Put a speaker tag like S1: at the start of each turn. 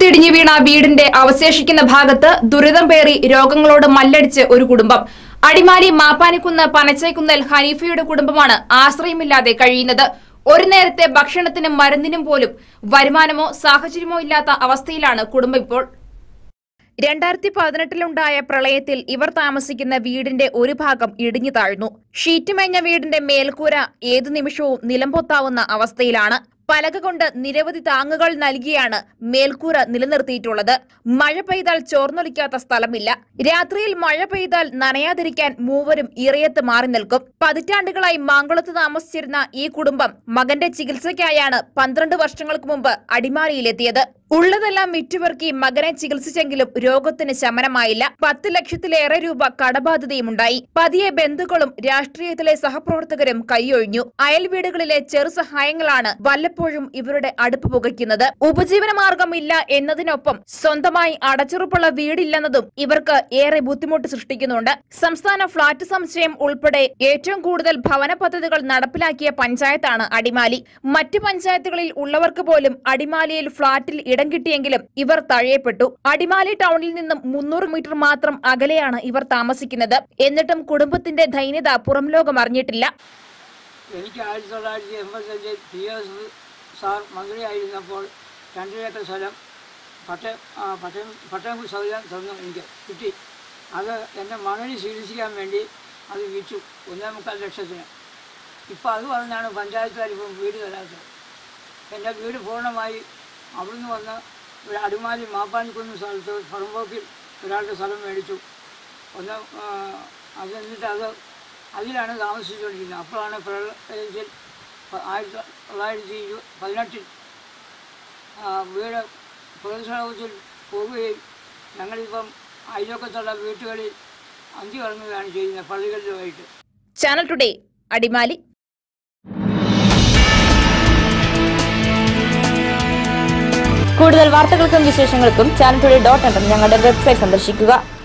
S1: ഇടിഞ്ഞു വീണ വീടിന്റെ അവശേഷിക്കുന്ന ഭാഗത്ത് ദുരിതം പേറി രോഗങ്ങളോട് മല്ലടിച്ച് ഒരു കുടുംബം അടിമാലി മാപ്പാനിക്കുന്ന് പനച്ചൈക്കുന്നൽ ഹനീഫയുടെ കുടുംബമാണ് ആശ്രയമില്ലാതെ കഴിയുന്നത് ഒരു നേരത്തെ ഭക്ഷണത്തിനും മരുന്നിനും പോലും വരുമാനമോ സാഹചര്യമോ ഇല്ലാത്ത അവസ്ഥയിലാണ് കുടുംബം ഇപ്പോൾ രണ്ടായിരത്തി പതിനെട്ടിലുണ്ടായ പ്രളയത്തിൽ ഇവർ താമസിക്കുന്ന വീടിന്റെ ഒരു ഭാഗം ഇടിഞ്ഞു താഴ്ന്നു ഷീറ്റ് മേഞ്ഞ വീടിന്റെ മേൽക്കൂര ഏതു നിമിഷവും നിലംപൊത്താവുന്ന അവസ്ഥയിലാണ് പലക കൊണ്ട് നിരവധി താങ്ങുകൾ നൽകിയാണ് മേൽക്കൂര നിലനിർത്തിയിട്ടുള്ളത് മഴ പെയ്താൽ ചോർന്നൊലിക്കാത്ത സ്ഥലമില്ല രാത്രിയിൽ മഴ പെയ്താൽ നനയാതിരിക്കാൻ മൂവരും ഇറയത്ത് മാറി നിൽക്കും പതിറ്റാണ്ടുകളായി മാങ്കുളത്ത് താമസിച്ചിരുന്ന ഈ കുടുംബം മകന്റെ ചികിത്സയ്ക്കായാണ് പന്ത്രണ്ട് വർഷങ്ങൾക്ക് മുമ്പ് അടിമാലിയിലെത്തിയത് ഉള്ളതെല്ലാം വിറ്റുപെറുക്കി മകനെ ചികിത്സിച്ചെങ്കിലും രോഗത്തിന് ശമനമായില്ല പത്ത് ലക്ഷത്തിലേറെ രൂപ കടബാധ്യതയുമുണ്ടായി പതിയെ ബന്ധുക്കളും രാഷ്ട്രീയത്തിലെ സഹപ്രവർത്തകരും കൈയൊഴിഞ്ഞു അയൽ വീടുകളിലെ ചെറു സഹായങ്ങളാണ് വല്ലപ്പോഴും ഇവരുടെ അടുപ്പ് പുകയ്ക്കുന്നത് ഉപജീവന മാർഗമില്ല എന്നതിനൊപ്പം സ്വന്തമായി അടച്ചുറപ്പുള്ള വീടില്ലെന്നതും ഇവർക്ക് ഏറെ ബുദ്ധിമുട്ട് സൃഷ്ടിക്കുന്നുണ്ട് സംസ്ഥാന ഫ്ളാറ്റ് സമുച്ചയം ഉൾപ്പെടെ ഏറ്റവും കൂടുതൽ ഭവന പദ്ധതികൾ നടപ്പിലാക്കിയ പഞ്ചായത്താണ് അടിമാലി മറ്റു പഞ്ചായത്തുകളിൽ ഉള്ളവർക്ക് പോലും അടിമാലിയിൽ ഫ്ളാറ്റിൽ ഇടം കിട്ടിയെങ്കിലും ഇവർ തഴയപ്പെട്ടു അടിമാലി ടൗണിൽ നിന്നും മുന്നൂറ് മീറ്റർ മാത്രം അകലെയാണ് ഇവർ താമസിക്കുന്നത് എന്നിട്ടും കുടുംബത്തിന്റെ ദൈന്യത പുറം ലോകം അറിഞ്ഞിട്ടില്ല
S2: എനിക്ക് ആയിരത്തി തൊള്ളായിരത്തി എൺപത്തഞ്ചിൽ പി എസ് സാർ മന്ത്രിയായിരുന്നപ്പോൾ രണ്ടരേക്കർ സ്ഥലം പട്ടയം ആ, പട്ടയം പട്ടയം സൗകര്യം തന്നു എനിക്ക് കിട്ടി അത് എൻ്റെ മകന് ചികിത്സിക്കാൻ വേണ്ടി അത് വിറ്റു ഒന്നേ മുക്കാൽ ലക്ഷത്തിന് ഇപ്പോൾ അത് പറഞ്ഞാണ് പഞ്ചായത്തുകാർ ഇപ്പം വീട് തരാത്തത് എൻ്റെ വീട് പൂർണ്ണമായി അവിടുന്ന് വന്ന് ഒരു അടിമാലി മാപ്പാനിക്കുന്ന സ്ഥലത്ത് പറമ്പോക്കിൽ ഒരാളുടെ സ്ഥലം മേടിച്ചു ഒന്ന് ആ, അത് എന്നിട്ട് അത് അതിലാണ് താമസിച്ചുകൊണ്ടിരിക്കുന്നത് അപ്പോഴാണ് പ്രളയത്തിൽ പ- ആയിരത്തി തൊള്ളായിരത്തി ഇരു പതിനെട്ടിൽ ആ, വീട് പ്രതിഷേധത്തിൽ പോവുകയും ഞങ്ങളിപ്പം അയൽവക്കത്തുള്ള വീട്ടുകളിൽ അഞ്ചു കിടങ്ങുകയാണ് ചെയ്യുന്നത് പള്ളികളിലുമായിട്ട്
S1: ചാനൽ ടുഡേ അടിമാലി
S3: കൂടുതൽ വാർത്തകൾക്കും വിശേഷങ്ങൾക്കും ചാനൽ ടുഡേ ഡോട്ട് ഞങ്ങളുടെ വെബ്സൈറ്റ് സന്ദർശിക്കുക